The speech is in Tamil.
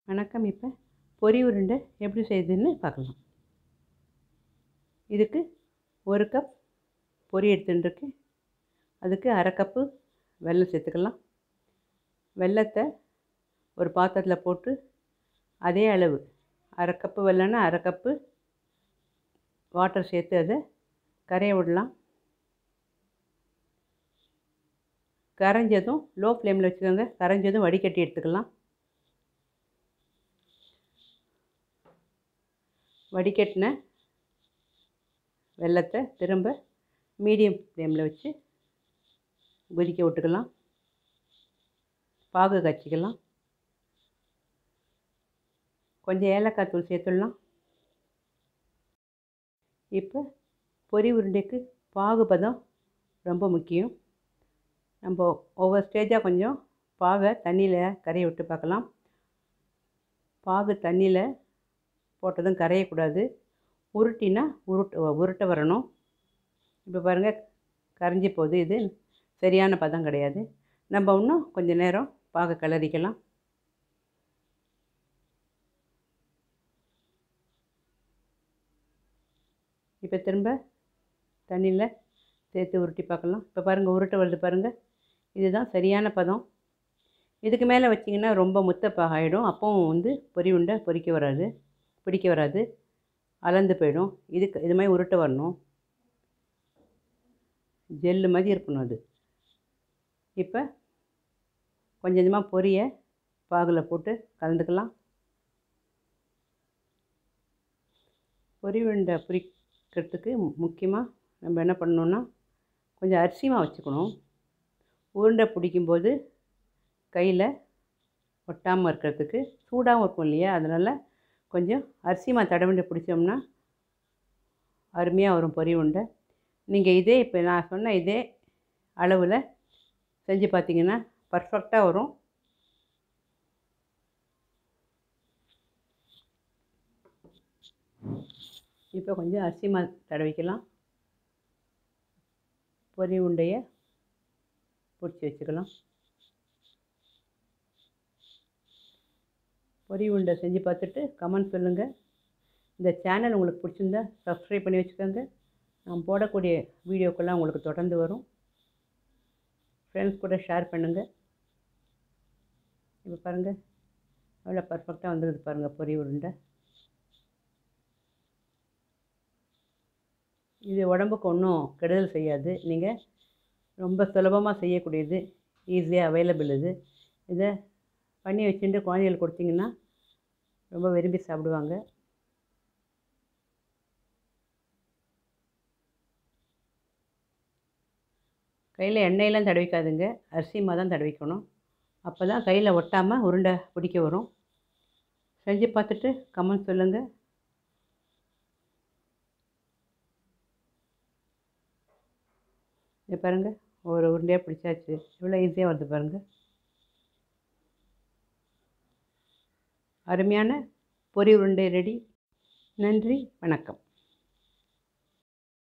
வணக்கம் இப்போ பொரி உருண்டை எப்படி செய்யுதுன்னு பார்க்கலாம் இதுக்கு ஒரு கப் பொரி எடுத்துட்டுருக்கு அதுக்கு அரை கப்பு வெல்லம் சேர்த்துக்கலாம் வெல்லத்தை ஒரு பாத்திரத்தில் போட்டு அதே அளவு அரை கப்பு வெல்லம்னா அரை கப்பு வாட்டர் சேர்த்து அதை கரைய விடலாம் கரைஞ்சதும் லோ ஃப்ளேமில் வச்சுக்கோங்க கரைஞ்சதும் வடிகட்டி எடுத்துக்கலாம் வடிகட்டின வெல்லத்தை திரும்ப மீடியம் ஃப்ளேமில் வச்சு கொதிக்க விட்டுக்கலாம் பாகு காய்ச்சிக்கலாம் கொஞ்சம் ஏலக்காய் தூள் சேர்த்துடலாம் இப்போ பொரி உருண்டைக்கு பாகு பதம் ரொம்ப முக்கியம் நம்ம ஒவ்வொரு ஸ்டேஜாக கொஞ்சம் பாகை தண்ணியில் கரைய விட்டு பார்க்கலாம் பாகு தண்ணியில் போட்டதும் கரையக்கூடாது உருட்டினா உருட்டு உருட்ட வரணும் இப்போ பாருங்கள் கரைஞ்சி போகுது இது சரியான பதம் கிடையாது நம்ம இன்னும் கொஞ்சம் நேரம் பாகை கிளறிக்கலாம் இப்போ திரும்ப தண்ணியில் சேர்த்து உருட்டி பார்க்கலாம் இப்போ பாருங்கள் உருட்ட வருது பாருங்கள் இதுதான் சரியான பதம் இதுக்கு மேலே வச்சிங்கன்னா ரொம்ப முத்தப்பாக ஆகிடும் அப்போவும் வந்து பொரி உண்டை பொரிக்க வராது பிடிக்க வராது அலந்து போயிடும் இதுக்கு இது மாதிரி உருட்ட வரணும் ஜெல்லு மாதிரி இருக்கணும் அது இப்போ கொஞ்சம் கொஞ்சமாக பொரிய பாகில் போட்டு கலந்துக்கலாம் பொரி உருண்டை பொரிக்கிறதுக்கு முக்கியமாக நம்ம என்ன பண்ணணுன்னா கொஞ்சம் அரிசி மாவு வச்சுக்கணும் உருண்டை பிடிக்கும்போது கையில் ஒட்டாமல் இருக்கிறதுக்கு சூடாகவும் இருக்கும் இல்லையா அதனால் கொஞ்சம் அரிசி மாவு தடவிண்டு பிடிச்சோம்னா அருமையாக வரும் பொரி உருண்டை நீங்கள் இதே இப்போ நான் சொன்ன இதே அளவில் செஞ்சு பார்த்தீங்கன்னா பர்ஃபெக்டாக வரும் இப்போ கொஞ்சம் அரிசி மாவு தடவிக்கலாம் பொரி உருண்டையை பிடிச்சி வச்சுக்கலாம் பொரி உருண்டை செஞ்சு பார்த்துட்டு கமெண்ட் சொல்லுங்கள் இந்த சேனல் உங்களுக்கு பிடிச்சிருந்தா சப்ஸ்கிரைப் பண்ணி வச்சுக்கோங்க நான் போடக்கூடிய வீடியோக்கெல்லாம் உங்களுக்கு தொடர்ந்து வரும் ஃப்ரெண்ட்ஸ் கூட ஷேர் பண்ணுங்கள் இப்போ பாருங்கள் எவ்வளோ பர்ஃபெக்டாக வந்துருது பாருங்கள் பொரி உருண்டை இது உடம்புக்கு ஒன்றும் கெடுதல் செய்யாது நீங்கள் ரொம்ப சுலபமாக செய்யக்கூடியது ஈஸியாக அவைலபிள் இது இதை பண்ணி வச்சுட்டு குழந்தைகளுக்கு கொடுத்தீங்கன்னா ரொம்ப விரும்பி சாப்பிடுவாங்க கையில் எண்ணெயெல்லாம் தடவிக்காதுங்க அரிசி மாவு தான் தடவிக்கணும் அப்போ தான் கையில் ஒட்டாமல் உருண்டை பிடிக்க வரும் செஞ்சு பார்த்துட்டு கமெண்ட் சொல்லுங்கள் இது பாருங்கள் ஒரு உருண்டையாக பிடிச்சாச்சு இவ்வளோ ஈஸியாக வருது பாருங்கள் அருமையான பொரி உருண்டை ரெடி நன்றி வணக்கம்